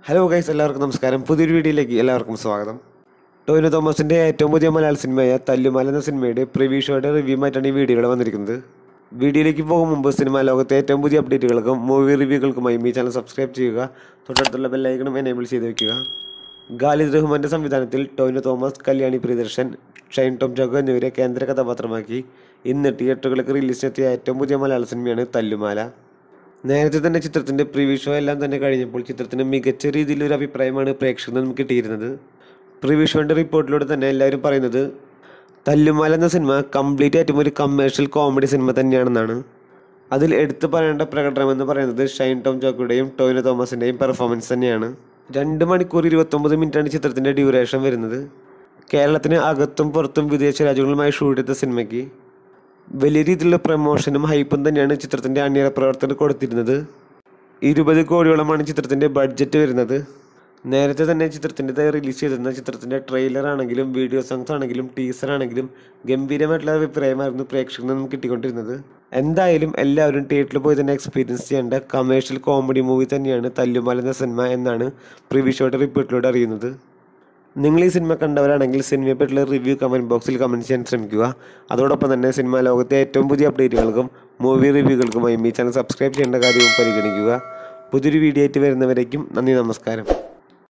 hello guys എല്ലാവർക്കും നമസ്കാരം പുതിയൊരു വീഡിയോയിലേക്ക് എല്ലാവർക്കും സ്വാഗതം ടോവിനോ തോമസിൻ്റെ ഏറ്റവും പുതിയ മലയാള സിനിമയായ തല്ലുമാല എന്ന സിനിമയുടെ പ്രിവ്യൂ ഷോയുടെ റിവ്യൂമായിട്ടാണ് ഈ വീഡിയോകൾ വന്നിരിക്കുന്നത് വീഡിയോയിലേക്ക് പോകും മുമ്പ് സിനിമാ ലോകത്തെ ഏറ്റവും പുതിയ അപ്ഡേറ്റുകൾക്കും മൂവി റിവ്യൂകൾക്കുമായി ഈ ചാനൽ സബ്സ്ക്രൈബ് ചെയ്യുക തൊട്ടടുത്തുള്ള ബെല്ലൈക്കണും എനേബിൾ ചെയ്ത് വെക്കുക ഖാലിദ് റഹ്മാന്റെ സംവിധാനത്തിൽ Tovino Thomas Kalyani Priyadarshan Shine Tom Chacko എന്നിവരെ കേന്ദ്ര കഥാപാത്രമാക്കി ഇന്ന് തിയേറ്ററുകൾക്ക് റിലീസിനെത്തിയ ഏറ്റവും പുതിയ മലയാള സിനിമയാണ് തല്ലുമാല നേരത്തെ തന്നെ ചിത്രത്തിന്റെ പ്രിവ്യൂ ഷോ എല്ലാം തന്നെ കഴിഞ്ഞപ്പോൾ ചിത്രത്തിന് മികച്ച രീതിയിലൊരു അഭിപ്രായമാണ് പ്രേക്ഷകരിൽ നിന്നും കിട്ടിയിരുന്നത് പ്രിവ്യൂ ഷോന്റെ റിപ്പോർട്ടിലൂടെ തന്നെ എല്ലാവരും പറയുന്നത് തല്ലുമാല എന്ന സിനിമ കംപ്ലീറ്റ് ആയിട്ടും ഒരു കമേഴ്ഷ്യൽ കോമഡി സിനിമ തന്നെയാണെന്നാണ് അതിൽ എടുത്തു പറയേണ്ട പ്രകടനം എന്ന് പറയുന്നത് ഷൈൻ ടോം ജോക്കറുടെയും ടോവിനോ തോമസിൻ്റെയും പെർഫോമൻസ് തന്നെയാണ് രണ്ട് മണിക്കൂർ ഇരുപത്തൊമ്പത് മിനിറ്റാണ് ചിത്രത്തിൻ്റെ ഡ്യൂറേഷൻ വരുന്നത് കേരളത്തിന് അകത്തും പുറത്തും വിദേശ രാജ്യങ്ങളുമായി ഷൂട്ട് ചെയ്ത സിനിമയ്ക്ക് വലിയ രീതിയിലുള്ള പ്രമോഷനും ഹൈപ്പും തന്നെയാണ് ചിത്രത്തിൻ്റെ അണിയറ പ്രവർത്തകർ കൊടുത്തിരുന്നത് ഇരുപത് കോടിയോളമാണ് ചിത്രത്തിൻ്റെ ബഡ്ജറ്റ് വരുന്നത് നേരത്തെ തന്നെ ചിത്രത്തിൻ്റെ റിലീസ് ചെയ്തിരുന്ന ചിത്രത്തിൻ്റെ ട്രെയിലർ ആണെങ്കിലും വീഡിയോ സോങ്സ് ആണെങ്കിലും ടീസർ ആണെങ്കിലും ഗംഭീരമായിട്ടുള്ള അഭിപ്രായമായിരുന്നു പ്രേക്ഷകരിൽ നിന്നും കിട്ടിക്കൊണ്ടിരുന്നത് എന്തായാലും എല്ലാവരും തിയേറ്ററിൽ പോയി തന്നെ എക്സ്പീരിയൻസ് ചെയ്യേണ്ട കമേഴ്ഷ്യൽ കോമഡി മൂവി തന്നെയാണ് തല്ലുമാല എന്ന സിനിമ എന്നാണ് പ്രിവ്യൂ ഷോയുടെ റിപ്പോർട്ടിലൂടെ അറിയുന്നത് നിങ്ങൾ ഈ സിനിമ കണ്ടവരാണെങ്കിൽ സിനിമയെ പറ്റിയുള്ള റിവ്യൂ കമൻറ്റ് ബോക്സിൽ കമൻറ്റ് ചെയ്യാൻ ശ്രമിക്കുക അതോടൊപ്പം തന്നെ സിനിമാ ലോകത്തെ ഏറ്റവും പുതിയ അപ്ഡേറ്റുകൾക്കും മൂവി റിവ്യൂകൾക്കുമായി ഈ ചാനൽ സബ്സ്ക്രൈബ് ചെയ്യേണ്ട കാര്യവും പരിഗണിക്കുക പുതിയൊരു വീഡിയോ ആയിട്ട് വരുന്നവരേക്കും നന്ദി നമസ്കാരം